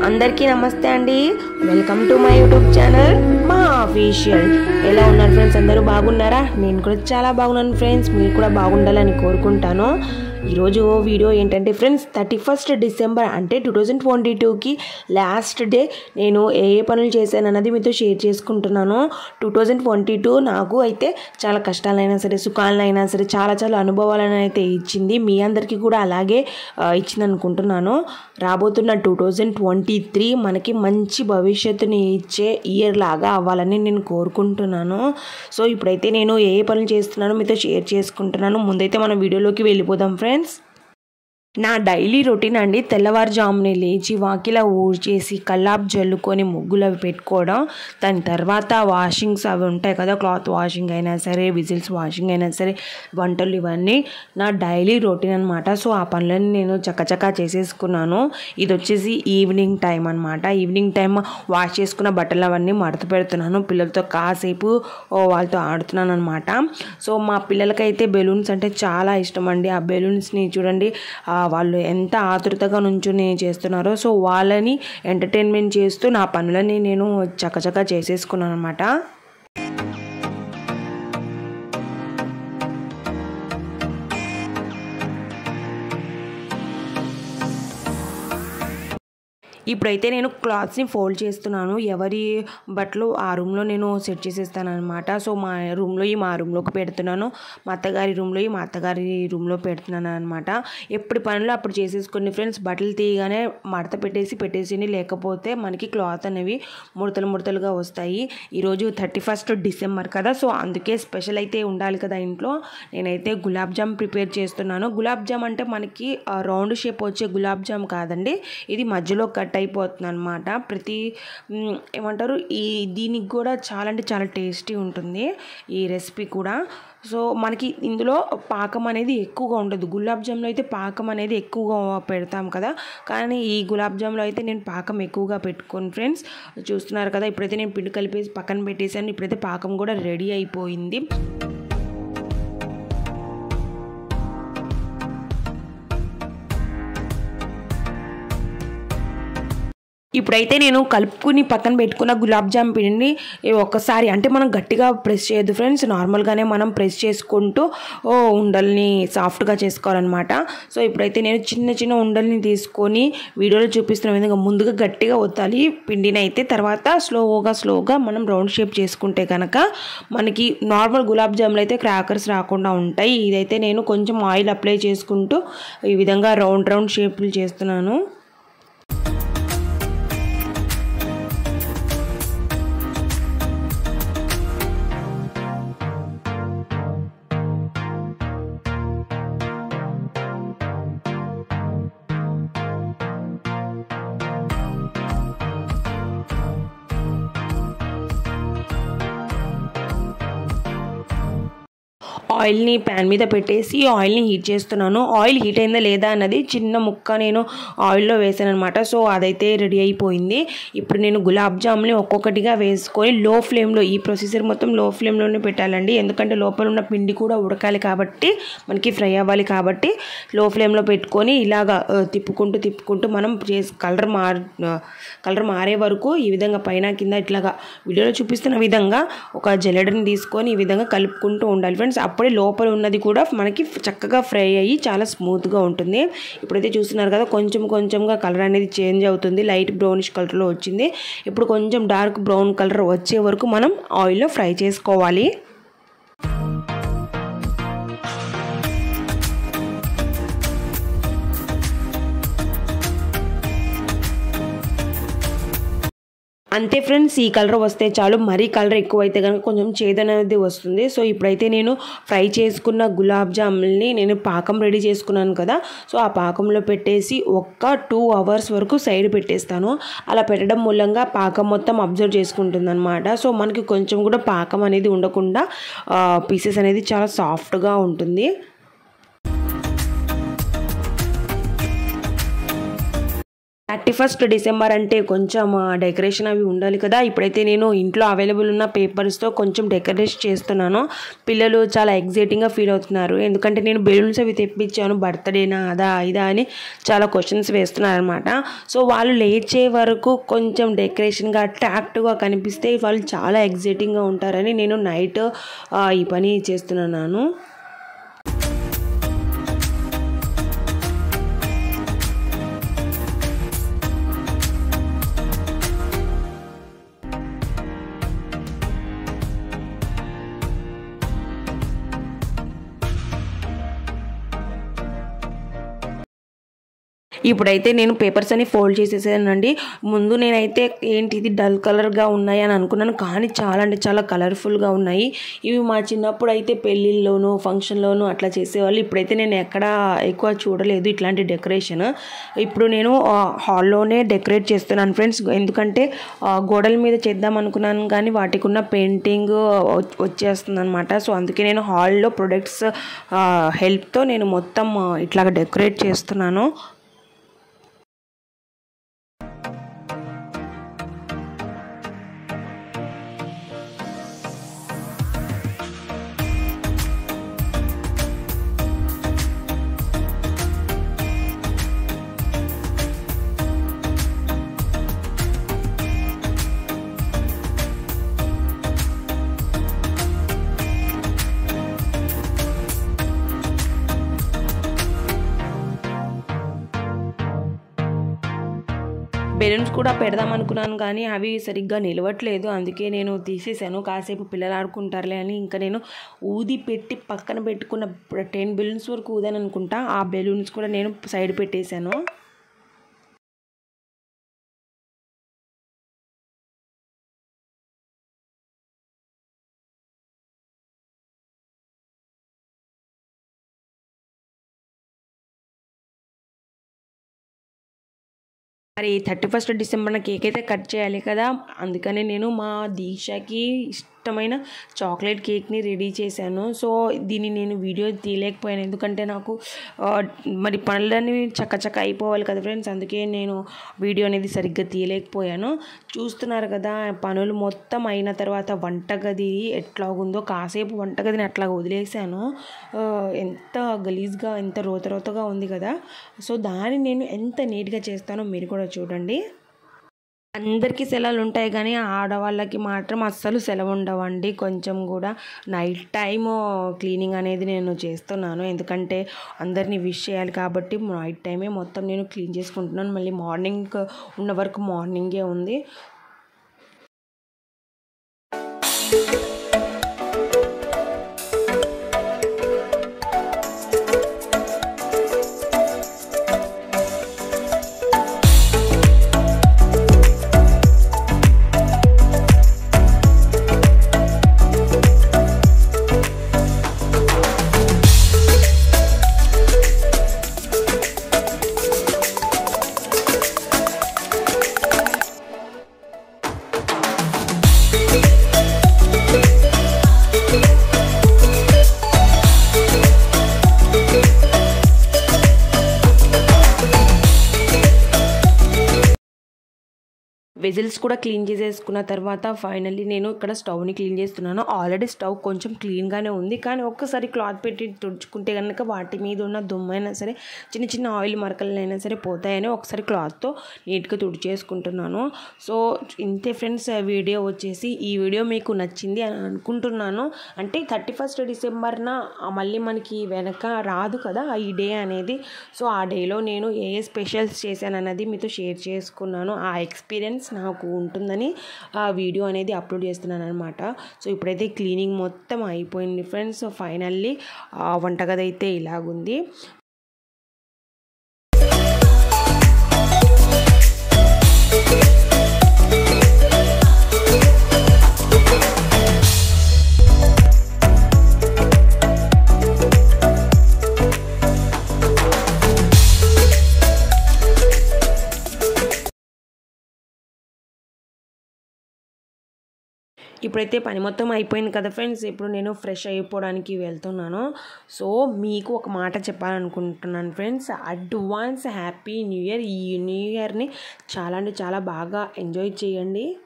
అందరికీ నమస్తే అండి welcome to my YouTube channel మా అఫీషియల్ ఎలా ఉన్నారు ఫ్రెండ్స్ అందరూ బాగున్నారా నేను కూడా చాలా బాగున్నాను ఫ్రెండ్స్ మీరు కూడా బాగుండాలని కోరుకుంటాను ఈరోజు వీడియో ఏంటంటే ఫ్రెండ్స్ థర్టీ ఫస్ట్ డిసెంబర్ అంటే టూ థౌజండ్ ట్వంటీ టూకి లాస్ట్ డే నేను ఏ ఏ పనులు చేశాను అన్నది మీతో షేర్ చేసుకుంటున్నాను టూ థౌజండ్ ట్వంటీ టూ నాకు అయితే చాలా కష్టాలైనా సరే సుఖాలైనా సరే చాలా చాలా అనుభవాలను అయితే ఇచ్చింది మీ అందరికీ కూడా అలాగే ఆ, ఇచ్చింది అనుకుంటున్నాను రాబోతున్న టూ థౌజండ్ ట్వంటీ త్రీ మనకి మంచి భవిష్యత్తుని ఇచ్చే ఇయర్ లాగా అవ్వాలని నేను కోరుకుంటున్నాను సో ఇప్పుడైతే నేను ఏ ఏ పనులు చేస్తున్నానో మీతో షేర్ చేసుకుంటున్నాను ముందైతే మనం వీడియోలోకి వెళ్ళిపోదాం ఫ్రెండ్స్ నా డైలీ రొటీన్ అండి తెల్లవారుజామునే లేచి వాకిలా ఊడ్చేసి కల్లాప్ జల్లుకొని ముగ్గులు అవి పెట్టుకోవడం దాని తర్వాత వాషింగ్స్ అవి ఉంటాయి కదా క్లాత్ వాషింగ్ అయినా సరే విజిల్స్ వాషింగ్ అయినా సరే వంటలు ఇవన్నీ నా డైలీ రొటీన్ అనమాట సో ఆ పనులన్నీ నేను చక్కచక్క చేసేసుకున్నాను ఇది వచ్చేసి ఈవినింగ్ టైం అనమాట ఈవినింగ్ టైం వాష్ చేసుకున్న బట్టలు అవన్నీ మడత పెడుతున్నాను పిల్లలతో కాసేపు ఓ, వాళ్ళతో ఆడుతున్నాను అనమాట సో మా పిల్లలకైతే బెలూన్స్ అంటే చాలా ఇష్టం అండి ఆ బెలూన్స్ని చూడండి ఆ, వాళ్ళు ఎంత ఆతృతగా నుంచుని చేస్తున్నారో సో వాళ్ళని ఎంటర్టైన్మెంట్ చేస్తూ నా పనులని నేను చక్కచక్క చేసేసుకున్నాను అనమాట ఇప్పుడైతే నేను క్లాత్స్ని ఫోల్డ్ చేస్తున్నాను ఎవరి బట్టలు ఆ రూమ్లో నేను సెట్ చేసేస్తాను అనమాట సో మా రూమ్లో ఈ మా రూమ్లోకి పెడుతున్నాను మా అత్తగారి రూమ్లో ఈ మా అత్తగారి రూమ్లో పెడుతున్నాను అనమాట ఎప్పుడు పనులు అప్పుడు చేసేసుకుని ఫ్రెండ్స్ బట్టలు తీయగానే మడత పెట్టేసి పెట్టేసి లేకపోతే మనకి క్లాత్ అనేవి ముడతలు ముడతలుగా వస్తాయి ఈరోజు థర్టీ ఫస్ట్ డిసెంబర్ కదా సో అందుకే స్పెషల్ అయితే ఉండాలి కదా ఇంట్లో నేనైతే గులాబ్ జామ్ ప్రిపేర్ చేస్తున్నాను గులాబ్ జామ్ అంటే మనకి రౌండ్ షేప్ వచ్చే గులాబ్ జామ్ కాదండి ఇది మధ్యలో కట్ అయిపోతుంది అనమాట ప్రతి మ్, ఏమంటారు ఈ దీనికి కూడా చాలా అంటే చాలా టేస్టీ ఉంటుంది ఈ రెసిపీ కూడా సో మనకి ఇందులో పాకం అనేది ఎక్కువగా ఉండదు గులాబ్ జామ్లో అయితే పాకం అనేది ఎక్కువగా పెడతాం కదా కానీ ఈ గులాబ్ జామ్లో అయితే నేను పాకం ఎక్కువగా పెట్టుకోను ఫ్రెండ్స్ చూస్తున్నారు కదా ఇప్పుడైతే నేను పిండి కలిపేసి పక్కన పెట్టేసాను ఇప్పుడైతే పాకం కూడా రెడీ అయిపోయింది ఇప్పుడైతే నేను కలుపుకుని పక్కన పెట్టుకున్న గులాబ్ జామ్ పిండిని ఈ ఒక్కసారి అంటే మనం గట్టిగా ప్రెస్ చేయొద్దు ఫ్రెండ్స్ నార్మల్గానే మనం ప్రెస్ చేసుకుంటూ ఓ ఉండల్ని సాఫ్ట్గా చేసుకోవాలన్నమాట సో ఇప్పుడైతే నేను చిన్న చిన్న ఉండల్ని తీసుకొని వీడియోలో చూపిస్తున్న విధంగా ముందుగా గట్టిగా ఒత్తాలి పిండిని అయితే తర్వాత స్లోగా స్లోగా మనం రౌండ్ షేప్ చేసుకుంటే కనుక మనకి నార్మల్ గులాబ్ జాములు అయితే క్రాకర్స్ రాకుండా ఉంటాయి ఇదైతే నేను కొంచెం ఆయిల్ అప్లై చేసుకుంటూ ఈ విధంగా రౌండ్ రౌండ్ షేపులు చేస్తున్నాను ఆయిల్ని ప్యాన్ మీద పెట్టేసి ఆయిల్ని హీట్ చేస్తున్నాను ఆయిల్ హీట్ అయిందా లేదా అన్నది చిన్న ముక్క నేను ఆయిల్లో వేసాను అనమాట సో అదైతే రెడీ అయిపోయింది ఇప్పుడు నేను గులాబ్ జామ్ని ఒక్కొక్కటిగా వేసుకొని లో ఫ్లేమ్లో ఈ ప్రొసీజర్ మొత్తం లో ఫ్లేమ్లోనే పెట్టాలండి ఎందుకంటే లోపల ఉన్న పిండి కూడా ఉడకాలి కాబట్టి మనకి ఫ్రై అవ్వాలి కాబట్టి లో ఫ్లేమ్లో పెట్టుకొని ఇలాగా ఆ, తిప్పుకుంటూ తిప్పుకుంటూ మనం చేసి కలర్ మార్ కలర్ మారే వరకు ఈ విధంగా పైన కింద ఇట్లాగా వీడియోలో చూపిస్తున్న విధంగా ఒక జల్లెడని తీసుకొని ఈ విధంగా కలుపుకుంటూ ఉండాలి ఫ్రెండ్స్ అప్పుడే లోపల ఉన్నది కూడా మనకి చక్కగా ఫ్రై అయ్యి చాలా స్మూత్గా ఉంటుంది ఇప్పుడైతే చూస్తున్నారు కదా కొంచెం కొంచెంగా కలర్ అనేది చేంజ్ అవుతుంది లైట్ బ్రౌనిష్ కలర్లో వచ్చింది ఇప్పుడు కొంచెం డార్క్ బ్రౌన్ కలర్ వచ్చే వరకు మనం ఆయిల్లో ఫ్రై చేసుకోవాలి అంతే ఫ్రెండ్స్ ఈ కలర్ వస్తే చాలు మరీ కలర్ ఎక్కువైతే కనుక కొంచెం చేదనేది వస్తుంది సో ఇప్పుడైతే నేను ఫ్రై చేసుకున్న గులాబ్ జాముల్ని నేను పాకం రెడీ చేసుకున్నాను కదా సో ఆ పాకంలో పెట్టేసి ఒక్క టూ అవర్స్ వరకు సైడ్ పెట్టేస్తాను అలా పెట్టడం మూలంగా పాకం మొత్తం అబ్జర్వ్ చేసుకుంటుంది అనమాట సో మనకి కొంచెం కూడా పాకం అనేది ఉండకుండా పీసెస్ అనేది చాలా సాఫ్ట్గా ఉంటుంది థర్టీ ఫస్ట్ డిసెంబర్ అంటే కొంచెం డెకరేషన్ అవి ఉండాలి కదా ఇప్పుడైతే నేను ఇంట్లో అవైలబుల్ ఉన్న పేపర్స్తో కొంచెం డెకరేట్ చేస్తున్నాను పిల్లలు చాలా ఎగ్జైటింగ్గా ఫీల్ అవుతున్నారు ఎందుకంటే నేను బెలూన్స్ అవి తెప్పించాను బర్త్డేనా అదా ఇదా అని చాలా క్వశ్చన్స్ వేస్తున్నారు అనమాట సో వాళ్ళు లేచే వరకు కొంచెం డెకరేషన్గా అట్రాక్టివ్గా కనిపిస్తే వాళ్ళు చాలా ఎగ్జైటింగ్గా ఉంటారని నేను నైట్ ఈ పని చేస్తున్నాను ఇప్పుడైతే నేను పేపర్స్ అని ఫోల్డ్ చేసేసానండి ముందు నేనైతే ఏంటి ఇది డల్ కలర్గా ఉన్నాయి అని అనుకున్నాను కానీ చాలా అంటే చాలా కలర్ఫుల్గా ఉన్నాయి ఇవి మా చిన్నప్పుడు అయితే పెళ్ళిళ్ళలోను ఫంక్షన్లోను అట్లా చేసేవాళ్ళు ఇప్పుడైతే నేను ఎక్కడ ఎక్కువ చూడలేదు ఇట్లాంటి డెకరేషన్ ఇప్పుడు నేను హాల్లోనే డెకరేట్ చేస్తున్నాను ఫ్రెండ్స్ ఎందుకంటే ఆ, గోడల మీద చేద్దాం అనుకున్నాను కానీ వాటికి ఉన్న పెయింటింగ్ వచ్చేస్తుంది అనమాట సో అందుకే నేను హాల్లో ప్రొడక్ట్స్ హెల్ప్తో నేను మొత్తం ఆ, ఇట్లాగ డెకరేట్ చేస్తున్నాను బెలూన్స్ కూడా పెడదాం అనుకున్నాను కానీ అవి సరిగ్గా నిలవట్లేదు అందుకే నేను తీసేసాను కాసేపు పిల్లలు ఆడుకుంటారులే అని ఇంకా నేను ఊది పెట్టి పక్కన పెట్టుకున్న టెన్ బెలూన్స్ వరకు ఊదాను అనుకుంటా ఆ బెలూన్స్ కూడా నేను సైడ్ పెట్టేశాను మరి థర్టీ ఫస్ట్ డిసెంబర్న కేక్ అయితే కట్ చేయాలి కదా అందుకని నేను మా దీక్షకి ఇష్టమైన చాక్లెట్ కేక్ని రెడీ చేశాను సో దీన్ని నేను వీడియో తీయలేకపోయాను ఎందుకంటే నాకు ఆ, మరి పనులన్నీ చక్క చక్క అయిపోవాలి కదా ఫ్రెండ్స్ అందుకే నేను వీడియో అనేది సరిగ్గా తీయలేకపోయాను చూస్తున్నారు కదా పనులు మొత్తం అయిన తర్వాత వంటగది ఎట్లా ఉందో కాసేపు వంటగదిని అట్లా వదిలేసాను ఆ, ఎంత గలీజ్గా ఎంత రోత రోతగా ఉంది కదా సో దాన్ని నేను ఎంత నీట్గా చేస్తానో మీరు కూడా చూడండి అందరికీ సెలవులు ఉంటాయి కానీ ఆడవాళ్ళకి మాత్రం అస్సలు సెలవు ఉండవండి కొంచెం కూడా నైట్ టైం క్లీనింగ్ అనేది నేను చేస్తున్నాను ఎందుకంటే అందరినీ విష్ చేయాలి కాబట్టి నైట్ టైమే మొత్తం నేను క్లీన్ చేసుకుంటున్నాను మళ్ళీ మార్నింగ్ ఉన్న వరకు మార్నింగే ఉంది వెజిల్స్ కూడా క్లీన్ చేసేసుకున్న తర్వాత ఫైనల్లీ నేను ఇక్కడ స్టవ్ని క్లీన్ చేస్తున్నాను ఆల్రెడీ స్టవ్ కొంచెం క్లీన్గానే ఉంది కానీ ఒక్కసారి క్లాత్ పెట్టి తుడుచుకుంటే కనుక వాటి మీద ఉన్న దుమ్మైనా సరే చిన్న చిన్న ఆయిల్ మరకలైనా సరే పోతాయని ఒకసారి క్లాత్తో నీట్గా తుడిచేసుకుంటున్నాను సో ఇంతే ఫ్రెండ్స్ వీడియో వచ్చేసి ఈ వీడియో మీకు నచ్చింది అని అనుకుంటున్నాను అంటే థర్టీ ఫస్ట్ డిసెంబర్న మళ్ళీ మనకి వెనక రాదు కదా ఈ డే అనేది సో ఆ డేలో నేను ఏ ఏ స్పెషల్స్ చేశాను అన్నది మీతో షేర్ చేసుకున్నాను ఆ ఎక్స్పీరియన్స్ నాకు ఉంటుందని ఆ వీడియో అనేది అప్లోడ్ చేస్తున్నాను అనమాట సో ఇప్పుడైతే క్లీనింగ్ మొత్తం అయిపోయింది ఫ్రెండ్స్ సో ఫైనల్లీ వంటగది అయితే ఇలాగుంది ఇప్పుడైతే పని మొత్తం అయిపోయింది కదా ఫ్రెండ్స్ ఇప్పుడు నేను ఫ్రెష్ అయిపోవడానికి వెళ్తున్నాను సో మీకు ఒక మాట చెప్పాలనుకుంటున్నాను friends advance happy new year ఈ న్యూ ఇయర్ని చాలా అంటే చాలా బాగా ఎంజాయ్ చేయండి